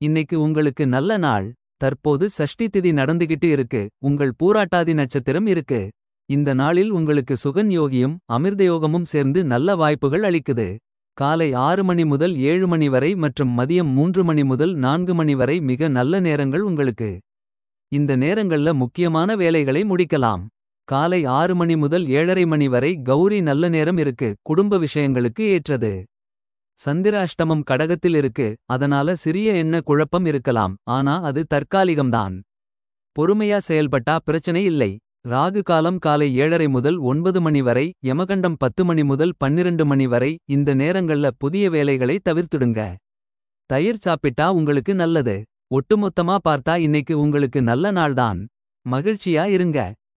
இன்னைக்கு உங்களுக்கு நல்ல நாள் தற்போது சஷ்டி திதி நடந்துகிட்டு இருக்கு உங்கள் பூராட்டாதி நட்சத்திரம் இருக்கு இந்த நாளில் உங்களுக்கு சுகன் யோகியும் அமிர்தயோகமும் சேர்ந்து நல்ல வாய்ப்புகள் அளிக்குது காலை ஆறு மணி முதல் ஏழு மணி வரை மற்றும் மதியம் மூன்று மணி முதல் நான்கு மணி வரை மிக நல்ல நேரங்கள் உங்களுக்கு இந்த நேரங்கள்ல முக்கியமான வேலைகளை முடிக்கலாம் காலை ஆறு மணி முதல் ஏழரை மணி வரை கௌரி நல்ல நேரம் இருக்கு குடும்ப விஷயங்களுக்கு ஏற்றது சந்திராஷ்டமம் கடகத்தில் இருக்கு அதனால சிறிய எண்ண குழப்பம் இருக்கலாம் ஆனா அது தற்காலிகம்தான் பொறுமையா செயல்பட்டா பிரச்சனை இல்லை ராகு காலம் காலை ஏழரை முதல் ஒன்பது மணி வரை யமகண்டம் பத்து மணி முதல் பன்னிரண்டு மணி வரை இந்த நேரங்கள்ல புதிய வேலைகளை தவிர்த்துடுங்க தயிர் சாப்பிட்டா உங்களுக்கு நல்லது ஒட்டுமொத்தமா பார்த்தா இன்னைக்கு உங்களுக்கு நல்ல நாள்தான் மகிழ்ச்சியா இருங்க